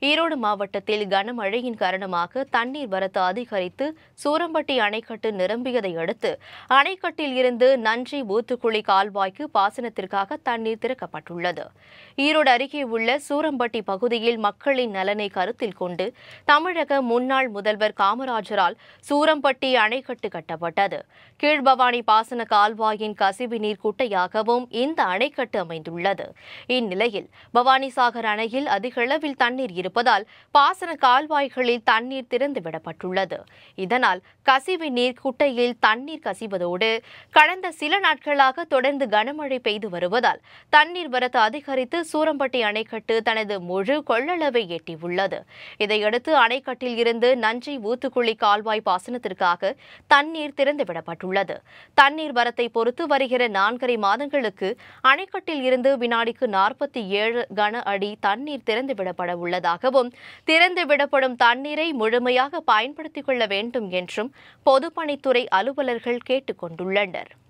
ஈரோடு மாவட்டத்தில் கனமழையின் காரணமாக தண்ணீர் வரத்து அதிகரித்து சூரம்பட்டி அணைக்கட்டு நிரம்பியதை அடுத்து அணைக்கட்டில் இருந்து நன்றி ஊத்துக்குழி கால்வாய்க்கு பாசனத்திற்காக தண்ணீர் திறக்கப்பட்டுள்ளது ஈரோடு அருகே உள்ள சூரம்பட்டி பகுதியில் மக்களின் நலனை கருத்தில் கொண்டு தமிழக முன்னாள் முதல்வர் காமராஜரால் சூரம்பட்டி அணைக்கட்டு கட்டப்பட்டது கீழ்பவானி பாசன கால்வாயின் கசிவு நீர் குட்டையாகவும் இந்த அணைக்கட்டு அமைந்துள்ளது இந்நிலையில் பவானிசாகர் அணையில் அதிக அளவில் தண்ணீர் இருப்பதால் பாசன கால்வாய்களில் தண்ணீர் திறந்துவிடப்பட்டுள்ளது இதனால் கசிவு நீர் குட்டையில் தண்ணீர் கசிவதோடு கடந்த சில நாட்களாக தொடர்ந்து கனமழை பெய்து வருவதால் தண்ணீர் வரத்து அதிகரித்து சூரம்பட்டி அணைக்கட்டு தனது முழு கொள்ளளவை எட்டியுள்ளது இதையடுத்து அணைக்கட்டில் இருந்து நஞ்சை ஊத்துக்குழி கால்வாய் பாசனத்திற்காக தண்ணீர் திறந்துவிடப்பட்டுள்ளது தண்ணீர் வரத்தை பொறுத்து வருகிற நான்கரை மாதங்களுக்கு அணைக்கட்டில் இருந்து வினாடிக்கு நாற்பத்தி ஏழு கன அடி தண்ணீர் திறந்துவிடப்பட உள்ளதாகவும் திறந்துவிடப்படும் தண்ணீரை முழுமையாக பயன்படுத்திக் கொள்ள வேண்டும் என்றும் பொதுப்பணித்துறை அலுவலர்கள் கேட்டுக் கொண்டுள்ளனர்